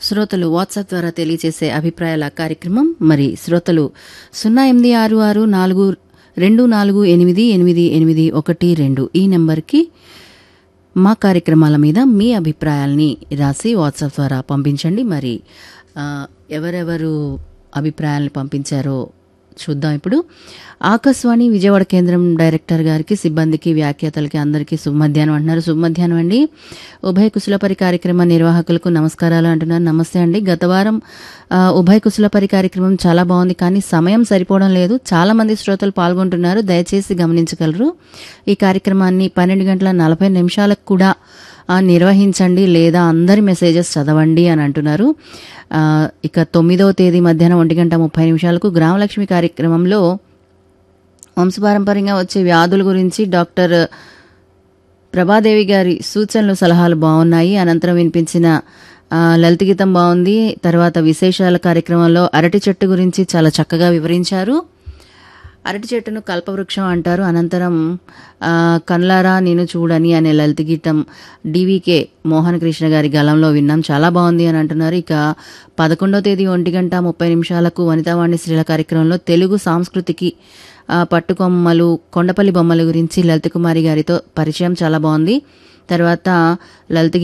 శ్రోతలు వాట్సాప్ ద్వారా తెలియజేసే అభిప్రాయాల కార్యక్రమం మరి శ్రోతలు సున్నా ఎనిమిది ఆరు ఆరు నాలుగు రెండు నాలుగు ఎనిమిది ఎనిమిది ఎనిమిది ఒకటి రెండు ఈ నెంబర్కి మా కార్యక్రమాల మీద మీ అభిప్రాయాల్ని రాసి వాట్సాప్ ద్వారా పంపించండి మరి ఆ, ఎవరెవరు అభిప్రాయాల్ని పంపించారో చూద్దాం ఇప్పుడు ఆకాశవాణి విజయవాడ కేంద్రం డైరెక్టర్ గారికి సిబ్బందికి వ్యాఖ్యాతలకి అందరికీ శుభమధ్యాహ్నం అంటున్నారు శుభమధ్యాహ్నం అండి ఉభయ కుశలపరి కార్యక్రమ నిర్వాహకులకు నమస్కారాలు అంటున్నారు నమస్తే అండి గత వారం ఆ, ఉభయ కుశలపరి కార్యక్రమం చాలా బాగుంది కానీ సమయం సరిపోవడం లేదు చాలా మంది శ్రోతలు పాల్గొంటున్నారు దయచేసి గమనించగలరు ఈ కార్యక్రమాన్ని పన్నెండు గంటల నలభై నిమిషాలకు కూడా ఆ, నిర్వహించండి లేదా అందరి మెసేజెస్ చదవండి అని అంటున్నారు ఆ, ఇక తొమ్మిదవ తేదీ మధ్యాహ్నం ఒంటి గంట ముప్పై నిమిషాలకు గ్రామలక్ష్మి కార్యక్రమంలో వంశపారంపర్యంగా వచ్చే వ్యాధుల గురించి డాక్టర్ ప్రభాదేవి గారి సూచనలు సలహాలు బాగున్నాయి అనంతరం వినిపించిన ఆ, లలిత గీతం బాగుంది తర్వాత విశేషాల కార్యక్రమంలో అరటి చెట్టు గురించి చాలా చక్కగా వివరించారు అరటి చెట్టును కల్పవృక్షం అంటారు అనంతరం ఆ, కన్లారా నేను చూడని అనే లలిత గీతం డివికే మోహన్ కృష్ణ గారి గలంలో విన్నాం చాలా బాగుంది అని అంటున్నారు ఇక పదకొండో తేదీ ఒంటి గంట ముప్పై నిమిషాలకు వనితావాణి స్త్రీల కార్యక్రమంలో తెలుగు సాంస్కృతికి ఆ, పట్టుకొమ్మలు కొండపల్లి బొమ్మల గురించి లలిత కుమారి గారితో పరిచయం చాలా బాగుంది తర్వాత లలిత